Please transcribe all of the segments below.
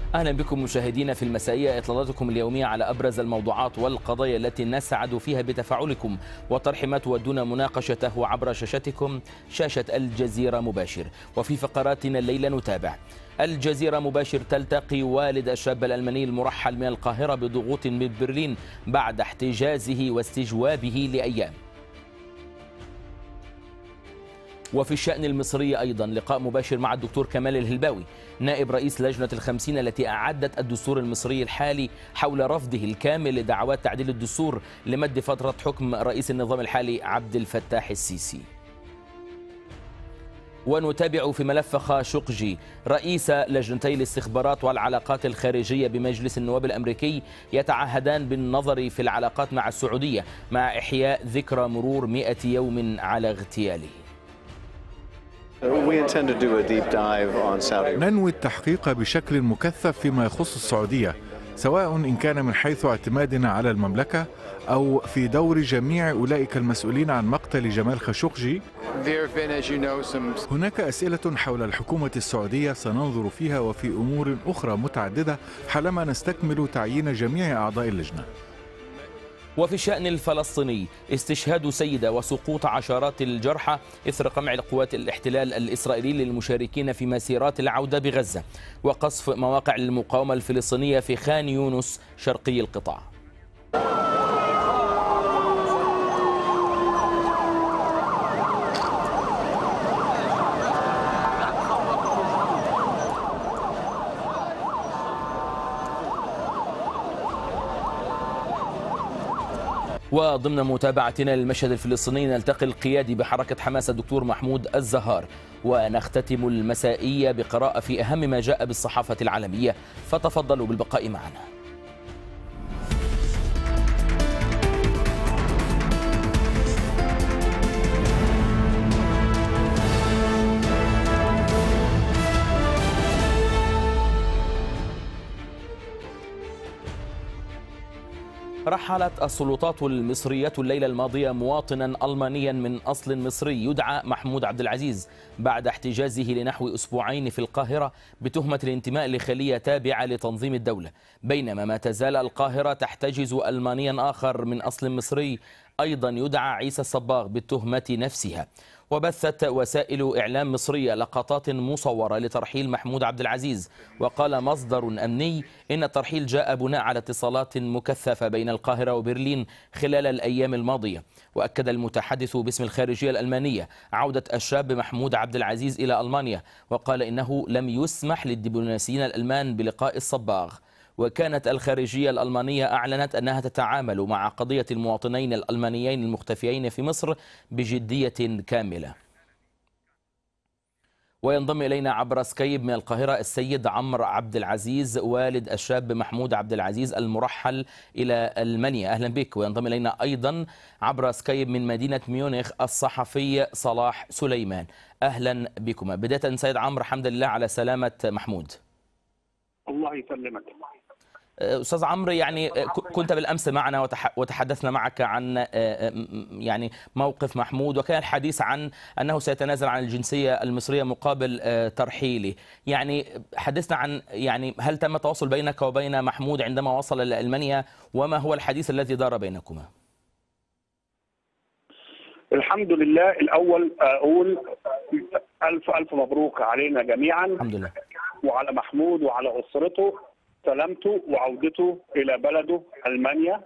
اهلا بكم مشاهدينا في المسائيه اطلالاتكم اليوميه على ابرز الموضوعات والقضايا التي نسعد فيها بتفاعلكم وطرح ما تودون مناقشته عبر شاشتكم شاشه الجزيره مباشر وفي فقراتنا الليله نتابع الجزيرة مباشر تلتقي والد الشاب الألماني المرحل من القاهرة بضغوط من برلين بعد احتجازه واستجوابه لأيام وفي الشأن المصري أيضا لقاء مباشر مع الدكتور كمال الهلباوي نائب رئيس لجنة الخمسين التي أعدت الدستور المصري الحالي حول رفضه الكامل لدعوات تعديل الدستور لمد فترة حكم رئيس النظام الحالي عبد الفتاح السيسي ونتابع في ملف خاشقجي رئيس لجنتي الاستخبارات والعلاقات الخارجية بمجلس النواب الأمريكي يتعهدان بالنظر في العلاقات مع السعودية مع إحياء ذكرى مرور مئة يوم على اغتياله ننوي التحقيق بشكل مكثف فيما يخص السعودية سواء إن كان من حيث اعتمادنا على المملكة أو في دور جميع أولئك المسؤولين عن مقتل جمال خاشقجي هناك أسئلة حول الحكومة السعودية سننظر فيها وفي أمور أخرى متعددة حالما نستكمل تعيين جميع أعضاء اللجنة وفي الشأن الفلسطيني استشهاد سيدة وسقوط عشرات الجرحى إثر قمع القوات الاحتلال الإسرائيلي للمشاركين في مسيرات العودة بغزة وقصف مواقع المقاومة الفلسطينية في خان يونس شرقي القطاع وضمن متابعتنا للمشهد الفلسطيني نلتقي القيادي بحركة حماس الدكتور محمود الزهار ونختتم المسائية بقراءة في أهم ما جاء بالصحافة العالمية فتفضلوا بالبقاء معنا رحلت السلطات المصرية الليلة الماضية مواطنا ألمانيا من أصل مصري يدعى محمود عبد العزيز بعد احتجازه لنحو أسبوعين في القاهرة بتهمة الانتماء لخلية تابعة لتنظيم الدولة بينما ما تزال القاهرة تحتجز ألمانيا آخر من أصل مصري أيضا يدعى عيسى الصباغ بالتهمة نفسها وبثت وسائل إعلام مصرية لقطات مصورة لترحيل محمود عبد العزيز وقال مصدر أمني إن الترحيل جاء بناء على اتصالات مكثفة بين القاهرة وبرلين خلال الأيام الماضية وأكد المتحدث باسم الخارجية الألمانية عودة الشاب محمود عبد العزيز إلى ألمانيا وقال إنه لم يسمح للدبلوماسيين الألمان بلقاء الصباغ وكانت الخارجية الألمانية أعلنت أنها تتعامل مع قضية المواطنين الألمانيين المختفيين في مصر بجدية كاملة وينضم إلينا عبر سكايب من القاهرة السيد عمرو عبد العزيز والد الشاب محمود عبد العزيز المرحل إلى ألمانيا أهلا بك وينضم إلينا أيضا عبر سكايب من مدينة ميونخ الصحفي صلاح سليمان أهلا بكما بداية سيد عمرو حمد لله على سلامة محمود الله يسلمك استاذ عمرو يعني كنت بالامس معنا وتحدثنا معك عن يعني موقف محمود وكان الحديث عن انه سيتنازل عن الجنسيه المصريه مقابل ترحيله يعني حدثنا عن يعني هل تم التواصل بينك وبين محمود عندما وصل الى المانيا وما هو الحديث الذي دار بينكما الحمد لله الاول اقول الف الف مبروك علينا جميعا الحمد لله وعلى محمود وعلى اسرته سلامته وعودته الى بلده المانيا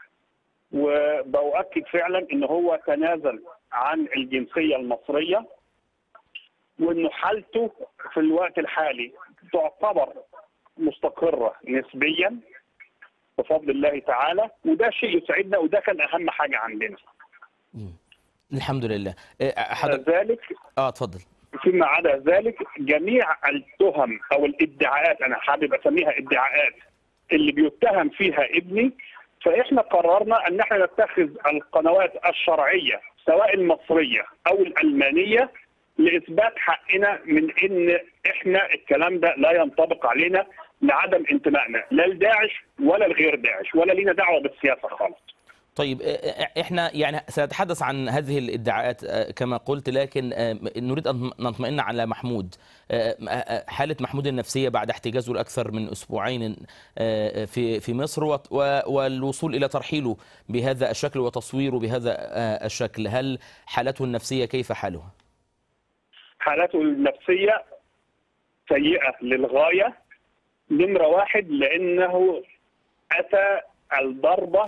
وبؤكد فعلا ان هو تنازل عن الجنسيه المصريه وانه حالته في الوقت الحالي تعتبر مستقره نسبيا بفضل الله تعالى وده شيء يسعدنا وده كان اهم حاجه عندنا. الحمد لله. حضر... ذلك اه اتفضل. فيما عدا ذلك جميع التهم او الادعاءات انا حابب اسميها ادعاءات اللي بيتهم فيها ابني فاحنا قررنا ان احنا نتخذ القنوات الشرعيه سواء المصريه او الالمانيه لاثبات حقنا من ان احنا الكلام ده لا ينطبق علينا لعدم انتمائنا لا لداعش ولا لغير داعش ولا لينا دعوه بالسياسه خالص. طيب احنا يعني سنتحدث عن هذه الادعاءات كما قلت لكن نريد ان نطمئن على محمود حاله محمود النفسيه بعد احتجازه لاكثر من اسبوعين في في مصر والوصول الى ترحيله بهذا الشكل وتصويره بهذا الشكل هل حالته النفسيه كيف حالها؟ حالته النفسيه سيئه للغايه نمره واحد لانه اتى الضربه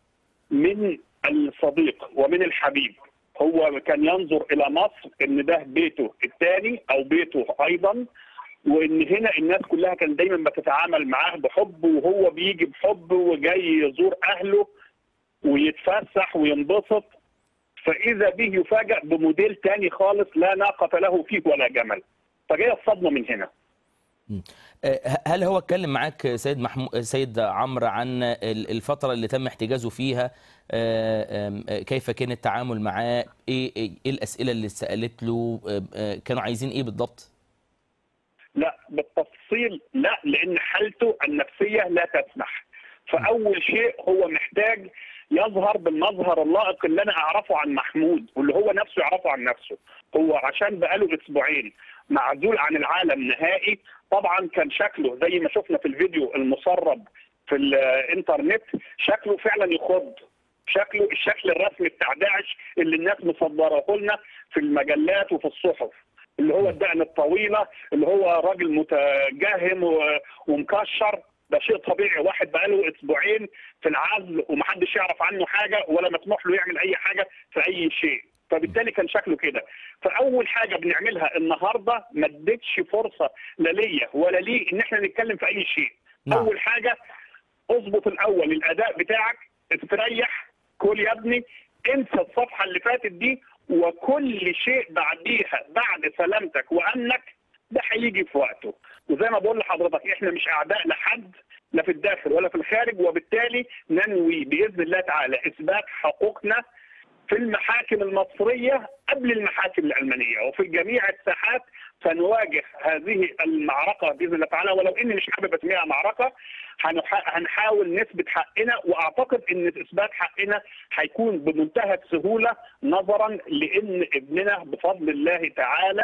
من الصديق ومن الحبيب هو كان ينظر الى مصر ان ده بيته الثاني او بيته ايضا وان هنا الناس كلها كان دايما بتتعامل معاه بحب وهو بيجي بحب وجاي يزور اهله ويتفسح وينبسط فاذا به يفاجأ بموديل تاني خالص لا ناقة له فيه ولا جمل فجايه الصدمه من هنا هل هو اتكلم معاك سيد محمود سيد عمرو عن الفتره اللي تم احتجازه فيها كيف كان التعامل معاه ايه ايه الاسئله اللي سالت له كانوا عايزين ايه بالضبط لا بالتفصيل لا لان حالته النفسيه لا تسمح فاول شيء هو محتاج يظهر بالمظهر اللائق اللي انا اعرفه عن محمود واللي هو نفسه يعرفه عن نفسه هو عشان بقاله اسبوعين معزول عن العالم نهائي طبعا كان شكله زي ما شفنا في الفيديو المسرب في الانترنت شكله فعلا يخض شكله الشكل الرسمي بتاع داعش اللي الناس مصدره لنا في المجلات وفي الصحف اللي هو الدقن الطويله اللي هو راجل متجهم ومكشر ده شيء طبيعي واحد بقاله اسبوعين في العزل ومحدش يعرف عنه حاجه ولا مسموح له يعمل اي حاجه في اي شيء فبالتالي كان شكله كده فاول حاجه بنعملها النهارده ما اديتش فرصه لا ليا ولا ليه ان احنا نتكلم في اي شيء نعم. اول حاجه اظبط الاول الاداء بتاعك استريح كل يا ابني انسى الصفحه اللي فاتت دي وكل شيء بعديها بعد سلامتك وامنك ده هيجي في وقته وزي ما بقول لحضرتك احنا مش اعداء لحد لا في الداخل ولا في الخارج وبالتالي ننوي باذن الله تعالى اثبات حقوقنا في المحاكم المصريه قبل المحاكم الالمانيه وفي جميع الساحات سنواجه هذه المعركه باذن الله تعالى ولو اني مش حابب اسميها معركه هنحاول نثبت حقنا واعتقد ان اثبات حقنا هيكون بمنتهى السهوله نظرا لان ابننا بفضل الله تعالى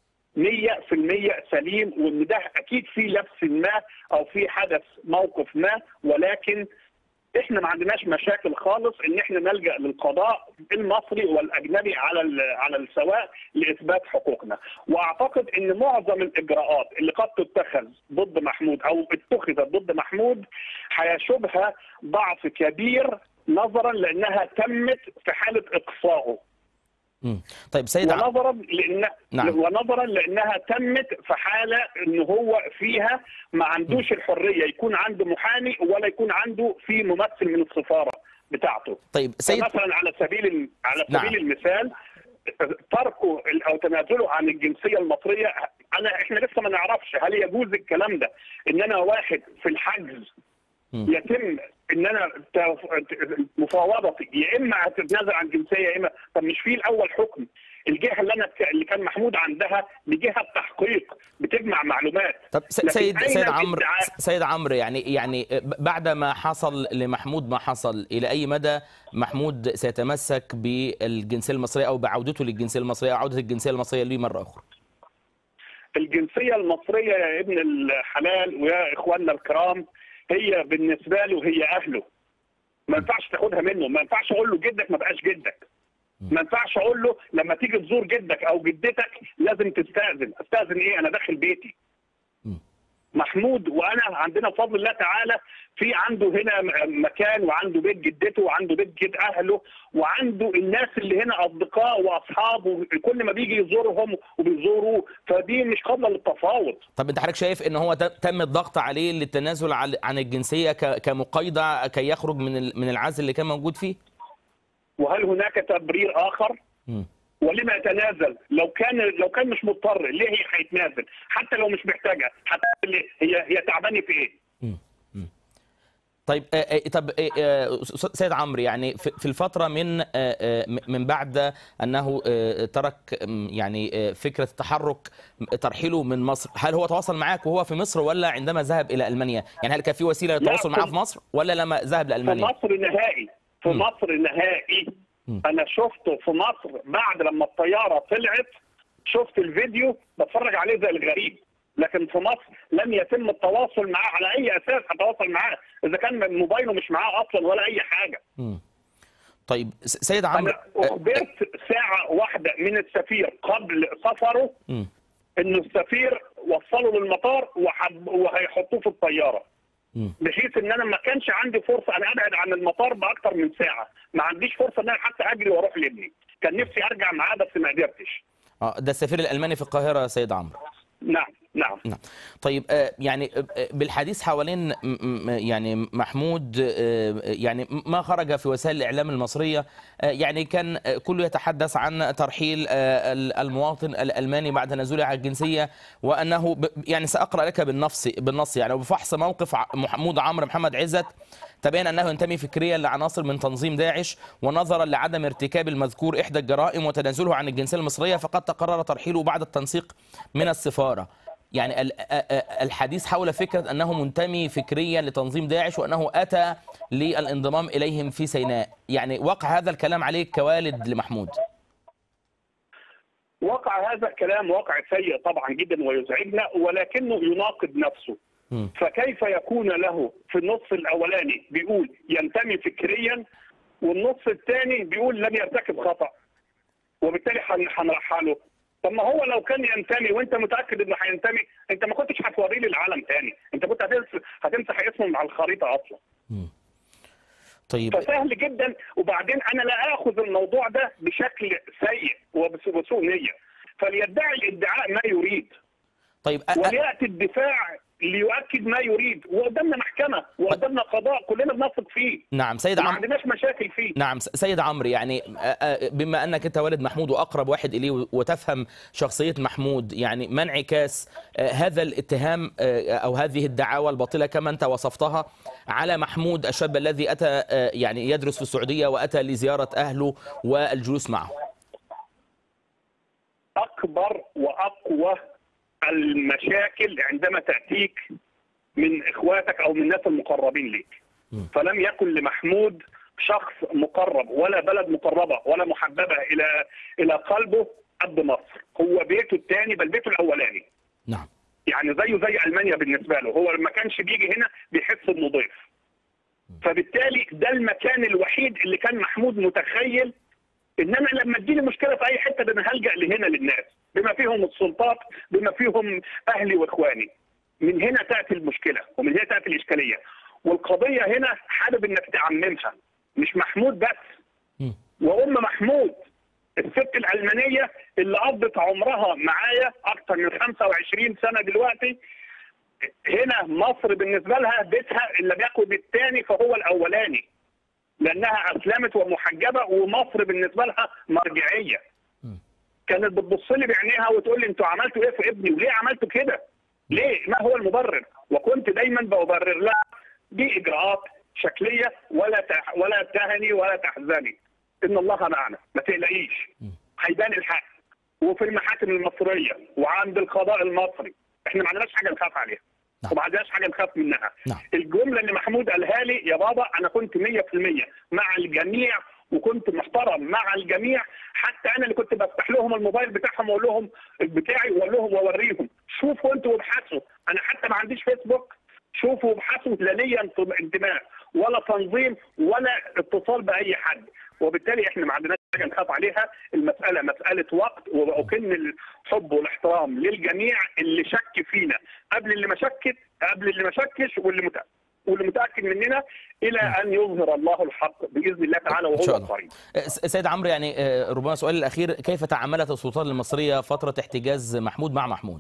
100% سليم وان ده اكيد في لبس ما او في حدث موقف ما ولكن احنا ما عندناش مشاكل خالص ان احنا نلجا للقضاء المصري والاجنبي على على السواء لاثبات حقوقنا واعتقد ان معظم الاجراءات اللي قد تتخذ ضد محمود او اتخذت ضد محمود هيشوبها ضعف كبير نظرا لانها تمت في حاله اقصائه طيب سيد ونظرا لان نعم. ونظرا لانها تمت في حاله ان هو فيها ما عندوش الحريه يكون عنده محامي ولا يكون عنده في ممثل من السفاره بتاعته طيب سيد مثلا على سبيل على سبيل نعم. المثال تركه او تنازله عن الجنسيه المصريه انا احنا لسه ما نعرفش هل يجوز الكلام ده ان انا واحد في الحجز يتم ان انا مفاوضتي يا اما هتتنازل عن الجنسيه يا اما طب مش في الاول حكم الجهه اللي انا اللي كان محمود عندها لجهه تحقيق بتجمع معلومات طب سيد سيد عمرو سيد عمرو يعني يعني بعد ما حصل لمحمود ما حصل الى اي مدى محمود سيتمسك بالجنسيه المصريه او بعودته للجنسيه المصريه او عوده الجنسيه المصريه ليه مره اخرى؟ الجنسيه المصريه يا ابن الحلال ويا اخواننا الكرام هي بالنسبه له هي اهله ما ينفعش تاخدها منه ما ينفعش اقول له جدك ما بقاش جدك ما ينفعش اقول له لما تيجي تزور جدك او جدتك لازم تستاذن استاذن ايه انا داخل بيتي محمود وانا عندنا بفضل الله تعالى في عنده هنا مكان وعنده بيت جدته وعنده بيت جد اهله وعنده الناس اللي هنا اصدقاء واصحاب وكل ما بيجي يزورهم وبيزوروه فدي مش قابله للتفاوض. طب انت حضرتك شايف ان هو تم الضغط عليه للتنازل عن الجنسيه كمقايضه كي يخرج من من العزل اللي كان موجود فيه؟ وهل هناك تبرير اخر؟ م. ولما يتنازل لو كان لو كان مش مضطر ليه هي هيتنازل حتى لو مش محتاجه حتى هي هي تعبانه في ايه طيب طب سيد عمرو يعني في الفتره من من بعد انه ترك يعني فكره التحرك ترحيله من مصر هل هو تواصل معك وهو في مصر ولا عندما ذهب الى المانيا يعني هل كان في وسيله للتواصل معاه في مصر ولا لما ذهب لالمانيا في مصر نهائي في م. مصر نهائي م. انا شفته في مصر بعد لما الطياره طلعت شفت الفيديو بتفرج عليه زي الغريب لكن في مصر لم يتم التواصل معاه على اي اساس اتواصل معاه اذا كان موبايله مش معاه اصلا ولا اي حاجه مم. طيب س- سيد عمرو انا اخبرت ساعه واحده من السفير قبل سفره مم. انه السفير وصله للمطار وحب وهيحطوه في الطياره مم. بحيث ان انا ما كانش عندي فرصه انا ابعد عن المطار باكثر من ساعه ما عنديش فرصه ان انا حتى اجري واروح لابني كان نفسي ارجع معاه بس ما قدرتش اه ده السفير الالماني في القاهره يا سيد عمرو نعم نعم نعم طيب آه، يعني آه، بالحديث حوالين م- م- يعني محمود آه، يعني ما خرج في وسائل الإعلام المصرية آه، يعني كان آه، كله يتحدث عن ترحيل آه، ال- المواطن الألماني بعد نزوله على الجنسية وأنه ب- يعني سأقرأ لك بالنص بالنص يعني وبفحص موقف ع- محمود عمرو محمد عزت تبين أنه ينتمي فكريا لعناصر من تنظيم داعش ونظرا لعدم ارتكاب المذكور إحدى الجرائم وتنازله عن الجنسية المصرية فقد تقرر ترحيله بعد التنسيق من السفارة يعني ال- أ- أ- الحديث حول فكرة أنه منتمي فكريا لتنظيم داعش وأنه أتى للانضمام إليهم في سيناء يعني وقع هذا الكلام عليك كوالد لمحمود وقع هذا الكلام واقع سيء طبعا جدا ويزعجنا ولكنه يناقض نفسه مم. فكيف يكون له في النص الاولاني بيقول ينتمي فكريا والنص الثاني بيقول لم يرتكب خطا وبالتالي هن- هنرحله طب ما هو لو كان ينتمي وانت متاكد انه هينتمي انت ما كنتش هتوريه للعالم تاني انت كنت هتمسح هتمسح اسمه من على الخريطه اصلا طيب فسهل جدا وبعدين انا لا اخذ الموضوع ده بشكل سيء وبس- وسوء نيه فليدعي الادعاء ما يريد طيب أ- أ- وياتي الدفاع ليؤكد ما يريد وقدامنا محكمه وقدامنا قضاء كلنا بنثق فيه نعم سيد ما عمرو عندناش مشاكل فيه نعم س- سيد عمرو يعني آه، آه، بما انك انت والد محمود واقرب واحد اليه و- وتفهم شخصيه محمود يعني ما انعكاس آه، هذا الاتهام آه، او هذه الدعاوى الباطله كما انت وصفتها على محمود الشاب الذي اتى آه، يعني يدرس في السعوديه واتى لزياره اهله والجلوس معه اكبر واقوى المشاكل عندما تاتيك من اخواتك او من الناس المقربين ليك فلم يكن لمحمود شخص مقرب ولا بلد مقربه ولا محببه الى الى قلبه قد مصر هو بيته الثاني بل بيته الاولاني نعم يعني زيه زي المانيا بالنسبه له هو لما كانش بيجي هنا بيحس انه ضيف فبالتالي ده المكان الوحيد اللي كان محمود متخيل ان انا لما تجيلي مشكله في اي حته ده انا هلجا لهنا للناس بما فيهم السلطات بما فيهم اهلي واخواني من هنا تاتي المشكله ومن هنا تاتي الاشكاليه والقضيه هنا حابب انك تعممها مش محمود بس مم. وام محمود الست العلمانيه اللي قضت عمرها معايا اكثر من 25 سنه دلوقتي هنا مصر بالنسبه لها بيتها اللي بياخد الثاني فهو الاولاني لانها اسلمت ومحجبه ومصر بالنسبه لها مرجعيه كانت بتبص لي بعينيها وتقول لي انتوا عملتوا ايه في ابني وليه عملتوا كده؟ ليه؟ ما هو المبرر؟ وكنت دايما ببرر لها دي اجراءات شكليه ولا تح ولا تهني ولا تحزني ان الله معنا ما تقلقيش هيبان الحق وفي المحاكم المصريه وعند القضاء المصري احنا ما عندناش حاجه نخاف عليها نعم. وما عندناش حاجه نخاف منها نعم. الجمله اللي محمود قالها لي يا بابا انا كنت 100% مع الجميع وكنت محترم مع الجميع حتى انا اللي كنت بفتح لهم الموبايل بتاعهم واقول لهم بتاعي واقول لهم واوريهم شوفوا انتوا وابحثوا انا حتى ما عنديش فيسبوك شوفوا وابحثوا لا ليا انت- انتماء ولا تنظيم ولا اتصال باي حد وبالتالي احنا ما عندناش حاجه نخاف عليها المساله مساله وقت واكن الحب والاحترام للجميع اللي شك فينا قبل اللي ما شكت قبل اللي ما شكش واللي متأكد واللي متاكد مننا الى ان يظهر الله الحق باذن الله تعالى إن شاء وهو الله. قريب. آه، س- سيد عمرو يعني آه، ربما سؤالي الاخير كيف تعاملت السلطات المصريه فتره احتجاز محمود مع محمود؟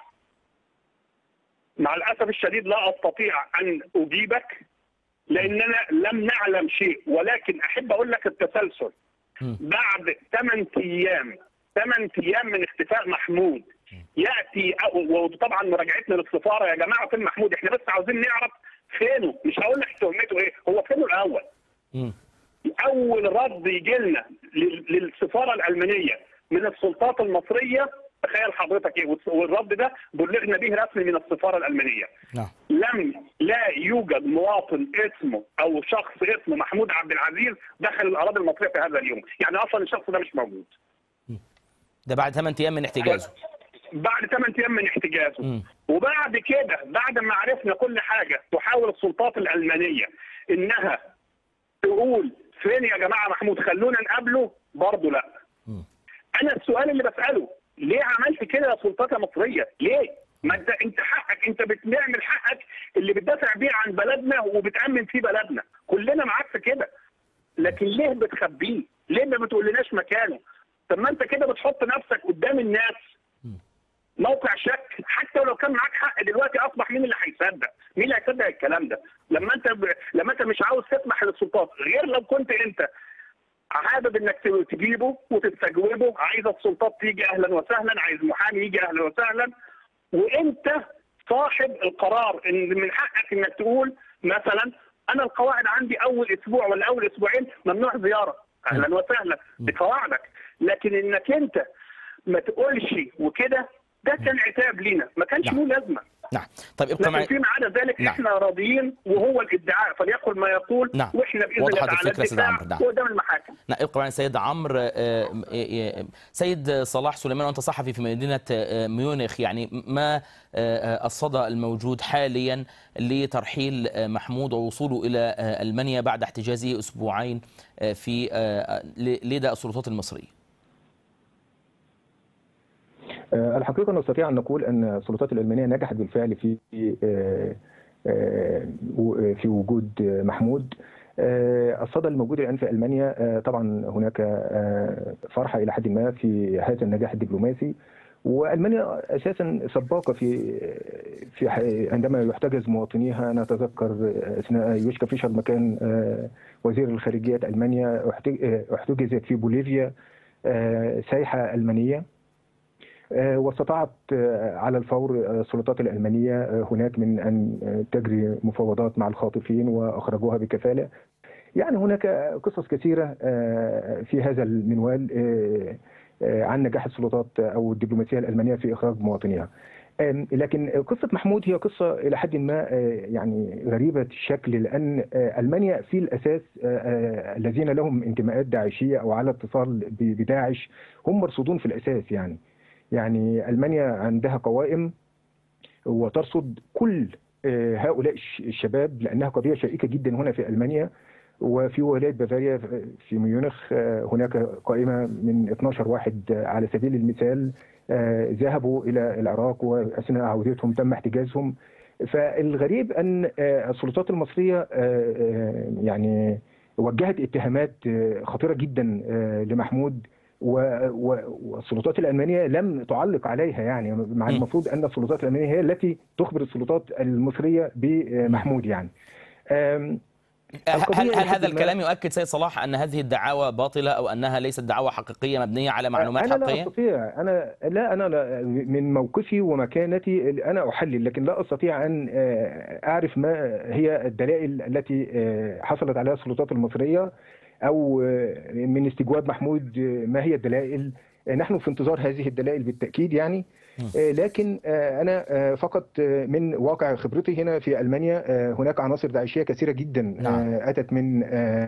مع الاسف الشديد لا استطيع ان اجيبك لاننا لم نعلم شيء ولكن احب اقول لك التسلسل مم. بعد 8 ايام 8 ايام من اختفاء محمود ياتي أو- وطبعا مراجعتنا للسفاره يا جماعه فين محمود احنا بس عاوزين نعرف فينه مش هقول لك تهمته ايه هو فينه الاول مم. اول رد يجي لنا لل- للسفاره الالمانيه من السلطات المصريه تخيل حضرتك ايه والرد ده بلغنا به رسمي من السفاره الالمانيه نعم لم لا يوجد مواطن اسمه او شخص اسمه محمود عبد العزيز دخل الاراضي المصريه في هذا اليوم يعني اصلا الشخص ده مش موجود ده بعد 8 ايام من احتجازه بعد 8 ايام من احتجازه مم. وبعد كده بعد ما عرفنا كل حاجه تحاول السلطات الالمانيه انها تقول فين يا جماعه محمود خلونا نقابله برضه لا مم. انا السؤال اللي بساله ليه عملت كده يا سلطات يا مصريه ليه ما انت انت حقك انت بتعمل حقك اللي بتدافع بيه عن بلدنا وبتامن فيه بلدنا كلنا معاك في كده لكن ليه بتخبيه ليه ما بتقولناش مكانه طب ما انت كده بتحط نفسك قدام الناس موقع شك حتى ولو كان معاك حق دلوقتي اصبح مين اللي هيصدق؟ مين اللي هيصدق الكلام ده؟ لما انت ب... لما انت مش عاوز تسمح للسلطات غير لو كنت انت حابب انك ت- تجيبه وتستجوبه عايز السلطات تيجي اهلا وسهلا عايز محامي يجي اهلا وسهلا وانت صاحب القرار ان من حقك انك تقول مثلا انا القواعد عندي اول اسبوع ولا اول اسبوعين ممنوع زياره اهلا وسهلا دي قواعدك لكن انك انت ما تقولش وكده ده كان عتاب لينا ما كانش نعم. له لازمه نعم طيب ابقى لكن معي فيما عدا ذلك نعم. احنا راضيين وهو الادعاء فليقل ما يقول نعم. واحنا باذن الله وضحت تعالى الفكرة سيد عمرو. الدفاع نعم. قدام المحاكم نعم ابقى معنا سيد عمرو آه، آه، آه، سيد صلاح سليمان وانت صحفي في مدينه آه، ميونخ يعني ما آه، الصدى الموجود حاليا لترحيل آه، محمود ووصوله الى آه، المانيا بعد احتجازه اسبوعين آه، في آه، ل- لدى السلطات المصريه آه، الحقيقة نستطيع أن نقول أن السلطات الألمانية نجحت بالفعل في آه، آه، و- في وجود آه، محمود آه، الصدى الموجود الآن في ألمانيا آه، طبعا هناك آه، فرحة إلى حد ما في هذا النجاح الدبلوماسي والمانيا اساسا سباقه في في ح- عندما يحتجز مواطنيها نتذكر اثناء يوشكا فيشر مكان آه، وزير الخارجيه المانيا احتج- آه، احتجزت في بوليفيا آه، سايحه المانيه آه، واستطاعت آه، على الفور آه، السلطات الألمانية آه، هناك من أن آه، تجري مفاوضات مع الخاطفين وأخرجوها بكفالة يعني هناك قصص كثيرة آه، في هذا المنوال آه، آه، عن نجاح السلطات أو الدبلوماسية الألمانية في إخراج مواطنيها آم، لكن قصة محمود هي قصة إلى حد ما آه، يعني غريبة الشكل لأن آه، ألمانيا في الأساس آه، آه، الذين لهم انتماءات داعشية أو على اتصال ب- بداعش هم مرصودون في الأساس يعني يعني ألمانيا عندها قوائم وترصد كل آه، هؤلاء الش- الشباب لأنها قضية شائكة جدا هنا في ألمانيا وفي ولاية بافاريا في ميونخ آه، هناك قائمة من 12 واحد آه، على سبيل المثال آه، ذهبوا إلى العراق وأثناء عودتهم تم احتجازهم فالغريب أن آه، السلطات المصرية آه، آه، يعني وجهت اتهامات آه، خطيرة جدا آه، لمحمود و- و- والسلطات الألمانية لم تعلق عليها يعني مع م. المفروض أن السلطات الألمانية هي التي تخبر السلطات المصرية بمحمود يعني آم، هل, القضية هل لحد هذا ما- الكلام يؤكد سيد صلاح ان هذه الدعاوى باطله او انها ليست دعاوى حقيقيه مبنيه على معلومات أنا لا حقيقيه؟ أستطيع أنا لا أنا لا من موقفي ومكانتي أنا أحلل لكن لا أستطيع أن آه، أعرف ما هي الدلائل التي آه، حصلت عليها السلطات المصرية أو آه، من استجواب محمود آه، ما هي الدلائل آه، نحن في انتظار هذه الدلائل بالتأكيد يعني آه، لكن آه، أنا آه، فقط آه، من واقع خبرتي هنا في ألمانيا آه، هناك عناصر داعشية كثيرة جدا نعم. آه، أتت من آه،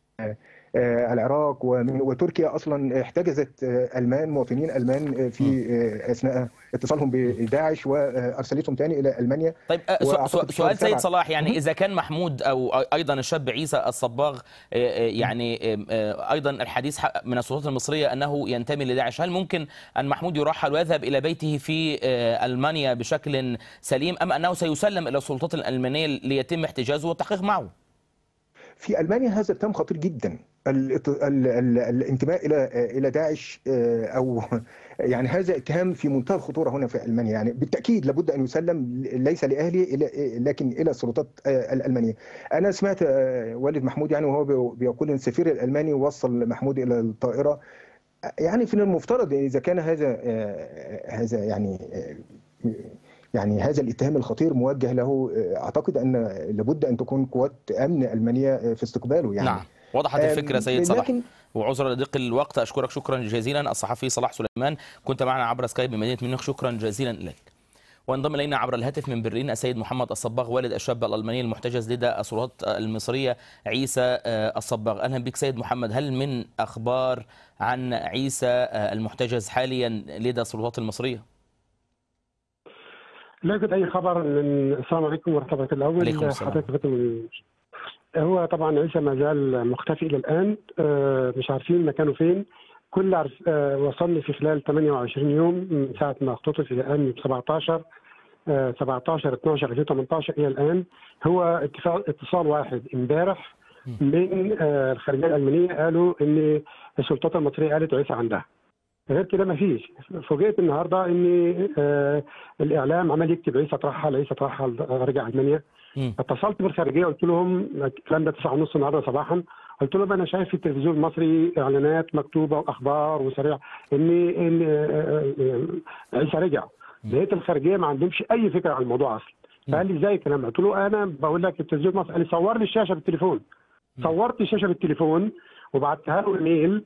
آه، العراق ومن وتركيا اصلا احتجزت آه، المان مواطنين المان آه، في آه، اثناء اتصالهم بداعش وارسلتهم ثاني الى المانيا طيب أه، سو- وأعتقد سو- في شهر سؤال سيد سبعة. صلاح يعني اذا كان محمود او ايضا الشاب عيسى الصباغ أه، أه، يعني أه، أه، ايضا الحديث ح- من السلطات المصريه انه ينتمي لداعش هل ممكن ان محمود يرحل ويذهب الى بيته في أه، المانيا بشكل سليم ام انه سيسلم الى السلطات الالمانيه ليتم احتجازه والتحقيق معه في المانيا هذا اتهام خطير جدا الات- ال- ال- الانتماء الى الى داعش آه، او يعني هذا اتهام في منتهى الخطوره هنا في المانيا يعني بالتاكيد لابد ان يسلم ليس لاهله إلى- لكن الى السلطات آه، الالمانيه. انا سمعت آه، والد محمود يعني وهو بي- بيقول ان السفير الالماني وصل محمود الى الطائره يعني في المفترض اذا كان هذا آه، هذا يعني آه، يعني هذا الاتهام الخطير موجه له آه، اعتقد ان لابد ان تكون قوات امن المانيه آه، في استقباله يعني نعم وضحت آه، الفكره سيد صلاح لكن وعذرا لضيق الوقت اشكرك شكرا جزيلا الصحفي صلاح سليمان كنت معنا عبر سكايب من مدينه ميونخ شكرا جزيلا لك وانضم الينا عبر الهاتف من برلين السيد محمد الصباغ والد الشاب الالماني المحتجز لدى السلطات المصريه عيسى آه، الصباغ اهلا بك سيد محمد هل من اخبار عن عيسى آه، المحتجز حاليا لدى السلطات المصريه لا يوجد اي خبر من السلام عليكم ورحمه الله الاول عليكم السلام. حضرتك فتم هو طبعا عيسى ما زال مختفي الى الان آه، مش عارفين مكانه فين كل عرف آه، وصلني في خلال 28 يوم من ساعه ما اختطف الى الان 17 آه، 17 12 2018 الى الان هو اتفاق اتصال واحد امبارح من آه، الخارجيه الالمانيه قالوا ان السلطات المصريه قالت عيسى عندها غير كده ما فيش فوجئت النهارده ان آه الاعلام عمال يكتب عيسى ترحل عيسى ترحل آه، رجع المانيا مم. اتصلت بالخارجيه قلت لهم الكلام ده 9 ونص النهارده صباحا قلت لهم انا شايف في التلفزيون المصري اعلانات مكتوبه واخبار وسريع ان ان آه، آه، عيسى رجع لقيت الخارجيه ما عندهمش اي فكره عن الموضوع اصلا فقال لي ازاي الكلام ده؟ قلت له انا بقول لك التلفزيون المصري قال لي صور لي الشاشه بالتليفون صورت الشاشه بالتليفون وبعتها له ايميل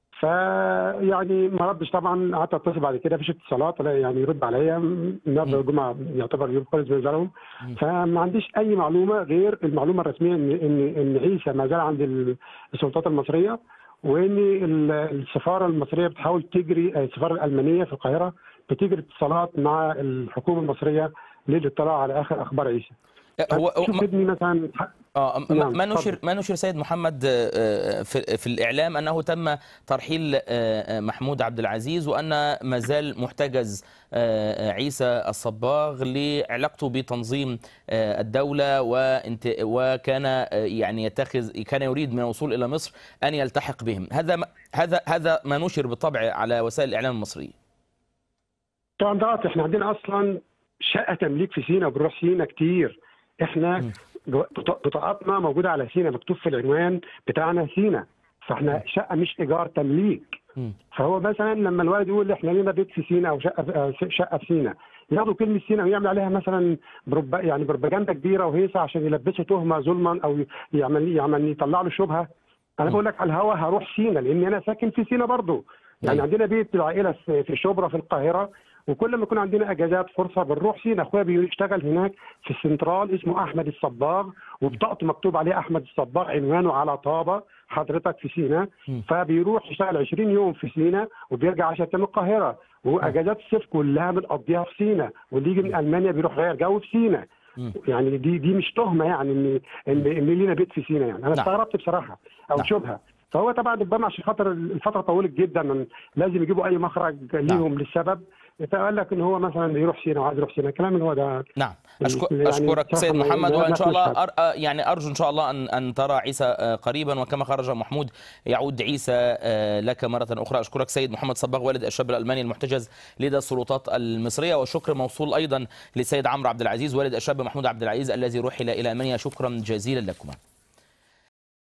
فيعني ما ردش طبعا قعدت اتصل بعد كده مفيش اتصالات ولا يعني يرد عليا النهارده الجمعه يعتبر يوم خالص بالنسبه لهم فما عنديش اي معلومه غير المعلومه الرسميه ان ان ان عيسى ما زال عند ال- السلطات المصريه وان ال- السفاره المصريه بتحاول تجري السفاره الالمانيه في القاهره بتجري اتصالات مع الحكومه المصريه للاطلاع على اخر اخبار عيسى هو هو- شوف ابني مثلا آه ما- نعم، ما نشر اتفضل. ما نشر سيد محمد آه، في, في الإعلام أنه تم ترحيل آه، آه، محمود عبد العزيز وأن ما زال محتجز آه، عيسى الصباغ لعلاقته بتنظيم آه، الدولة وانت وكان آه، يعني يتخذ كان يريد من الوصول إلى مصر أن يلتحق بهم هذا ما- هذا هذا ما نشر بالطبع على وسائل الإعلام المصرية طبعا ده احنا عندنا اصلا شقه تمليك في سينا وبنروح سينا كتير احنا جو- بط- بطاقاتنا موجوده على سينا مكتوب في العنوان بتاعنا سينا فاحنا شقه مش ايجار تمليك مم. فهو مثلا لما الولد يقول احنا لينا بيت في سينا او شقه آه، شقه في سينا ياخدوا كلمه سينا ويعمل عليها مثلا بروب يعني بروباجندا كبيره وهيصه عشان يلبسه تهمه ظلما او يعمل يعمل يطلع له شبهه انا بقول لك على الهوا هروح سينا لان انا ساكن في سينا برضه يعني أيوة. عندنا بيت العائله في في شبرا في القاهره وكل ما يكون عندنا اجازات فرصه بنروح سينا اخويا بيشتغل هناك في السنترال اسمه احمد الصباغ وبطاقته مكتوب عليه احمد الصباغ عنوانه على طابه حضرتك في سينا مم. فبيروح يشتغل 20 يوم في سينا وبيرجع عشان من القاهره واجازات الصيف كلها بنقضيها في سينا واللي يجي من المانيا بيروح غير جو في سينا مم. يعني دي دي مش تهمه يعني ان ان ان لينا بيت في سينا يعني انا نعم. استغربت بصراحه او نعم. شبهه فهو طبعا ربما عشان خاطر الفتره طولت جدا من لازم يجيبوا اي مخرج ليهم للسبب فقال لك ان هو مثلا يروح سينا وعايز يروح سينا الكلام اللي هو ده نعم أشكر يعني أشكرك بصراحة سيد ما- محمد ما- وإن ما شاء الله فيش أر... آه، يعني أرجو إن شاء الله أن أن ترى عيسى آه، قريبا وكما خرج محمود يعود عيسى آه، لك مرة أخرى أشكرك سيد محمد صباغ والد الشاب الألماني المحتجز لدى السلطات المصرية والشكر موصول أيضا للسيد عمرو عبد العزيز والد الشاب محمود عبد العزيز الذي رحل إلى ألمانيا شكرا جزيلا لكما